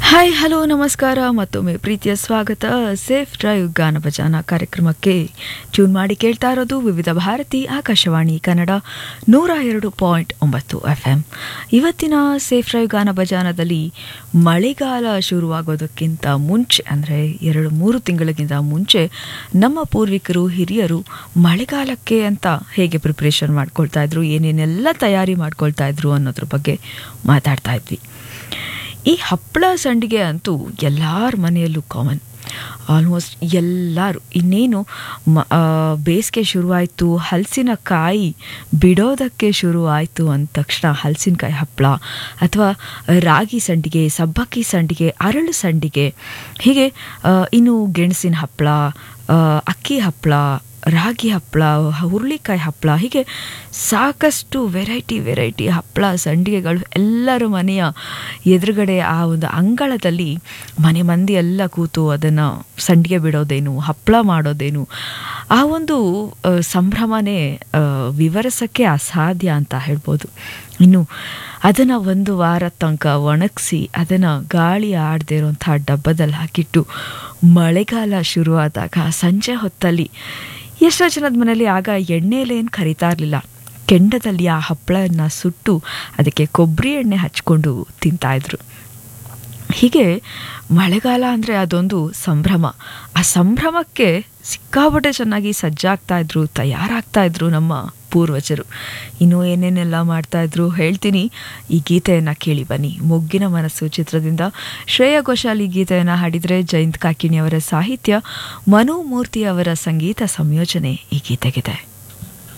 hi hello ನಮಸ್ಕಾರ ಮತ್ತೊಮ್ಮೆ ಪ್ರೀತಿಯ ಸ್ವಾಗತ ಸೇಫ್ ಡ್ರೈವ್ ಗಾನ ಭಜಾನ ಕಾರ್ಯಕ್ರಮಕ್ಕೆ ಟ್ಯೂನ್ ಮಾಡಿ ಕೇಳ್ತಾ ಇರೋದು ವಿವಿಧ ಭಾರತಿ ಆಕಾಶವಾಣಿ ಕನ್ನಡ ನೂರ ಎರಡು ಪಾಯಿಂಟ್ ಒಂಬತ್ತು ಎಫ್ ಎಂ ಇವತ್ತಿನ ಸೇಫ್ ಡ್ರೈವ್ ಗಾನ ಭಜಾನದಲ್ಲಿ ಮಳೆಗಾಲ ಶುರುವಾಗೋದಕ್ಕಿಂತ ಮುಂಚೆ ಅಂದರೆ ಎರಡು ಮೂರು ತಿಂಗಳಿಗಿಂತ ಮುಂಚೆ ನಮ್ಮ ಪೂರ್ವಿಕರು ಹಿರಿಯರು ಮಳೆಗಾಲಕ್ಕೆ ಅಂತ ಹೇಗೆ ಪ್ರಿಪ್ರೇಷನ್ ಮಾಡ್ಕೊಳ್ತಾ ಇದ್ರು ಏನೇನೆಲ್ಲ ತಯಾರಿ ಮಾಡ್ಕೊಳ್ತಾ ಇದ್ರು ಅನ್ನೋದ್ರ ಬಗ್ಗೆ ಮಾತಾಡ್ತಾ ಇದ್ವಿ ಈ ಹಪ್ಪಳ ಸಂಡಿಗೆ ಅಂತೂ ಎಲ್ಲರ ಮನೆಯಲ್ಲೂ ಕಾಮನ್ ಆಲ್ಮೋಸ್ಟ್ ಎಲ್ಲರೂ ಇನ್ನೇನು ಮ ಬೇಸಿಗೆ ಶುರುವಾಯಿತು ಹಲಸಿನಕಾಯಿ ಬಿಡೋದಕ್ಕೆ ಶುರು ಆಯಿತು ಅಂದ ತಕ್ಷಣ ಹಲಸಿನಕಾಯಿ ಹಪ್ಪಳ ಅಥವಾ ರಾಗಿ ಸಂಡಿಗೆ ಸಬ್ಬಕ್ಕಿ ಸಂಡಿಗೆ ಅರಳು ಸಂಡಿಗೆ ಹೀಗೆ ಆ, ಇನ್ನು ಗೆಣಸಿನ ಹಪ್ಪಳ ಆ, ಅಕ್ಕಿ ಹಪ್ಪಳ ರಾಗಿ ಹಪ್ಪಳ ಹುರುಳಿಕಾಯಿ ಹಪ್ಪಳ ಹೀಗೆ ಸಾಕಷ್ಟು ವೆರೈಟಿ ವೆರೈಟಿ ಹಪ್ಪಳ ಸಂಡಿಗೆಗಳು ಎಲ್ಲರ ಮನೆಯ ಎದುರುಗಡೆ ಆ ಒಂದು ಅಂಗಳದಲ್ಲಿ ಮನೆ ಮಂದಿ ಎಲ್ಲ ಕೂತು ಅದನ್ನು ಸಂಡಿಗೆ ಬಿಡೋದೇನು ಹಪ್ಪಳ ಮಾಡೋದೇನು ಆ ಒಂದು ಆ, ಸಂಭ್ರಮನೇ ಆ, ವಿವರಿಸೋಕ್ಕೆ ಅಸಾಧ್ಯ ಅಂತ ಹೇಳ್ಬೋದು ಇನ್ನು ಅದನ್ನು ಒಂದು ವಾರ ತನಕ ಒಣಗಿಸಿ ಅದನ್ನು ಗಾಳಿ ಆಡದೇ ಇರೋಂಥ ಡಬ್ಬದಲ್ಲಿ ಹಾಕಿಟ್ಟು ಮಳೆಗಾಲ ಶುರುವಾದಾಗ ಸಂಜೆ ಹೊತ್ತಲ್ಲಿ ಎಷ್ಟೋ ಜನದ ಮನೇಲಿ ಆಗ ಎಣ್ಣೆಲೇನು ಕರಿತಾ ಇರಲಿಲ್ಲ ಕೆಂಡದಲ್ಲಿ ಆ ಹಪ್ಪಳನ ಸುಟ್ಟು ಅದಕ್ಕೆ ಕೊಬ್ಬರಿ ಎಣ್ಣೆ ಹಚ್ಕೊಂಡು ತಿಂತಾಯಿದ್ರು ಹೀಗೆ ಮಳೆಗಾಲ ಅಂದರೆ ಅದೊಂದು ಸಂಭ್ರಮ ಆ ಸಂಭ್ರಮಕ್ಕೆ ಸಿಕ್ಕಾಪಟ್ಟೆ ಚೆನ್ನಾಗಿ ಸಜ್ಜಾಗ್ತಾ ಇದ್ರು ತಯಾರಾಗ್ತಾ ಇದ್ರು ನಮ್ಮ ಪೂರ್ವಜರು ಇನ್ನೂ ಏನೇನೆಲ್ಲ ಮಾಡ್ತಾ ಇದ್ರು ಹೇಳ್ತೀನಿ ಈ ಗೀತೆಯನ್ನು ಕೇಳಿ ಬನ್ನಿ ಮೊಗ್ಗಿನ ಮನಸ್ಸು ಚಿತ್ರದಿಂದ ಶ್ರೇಯಾ ಘೋಷಾಲ್ ಈ ಗೀತೆಯನ್ನು ಹಾಡಿದರೆ ಜಯಂತ್ ಕಾಕಿಣಿಯವರ ಸಾಹಿತ್ಯ ಮನು ಮೂರ್ತಿ ಅವರ ಸಂಗೀತ ಸಂಯೋಜನೆ ಈ ಗೀತೆಗಿದೆ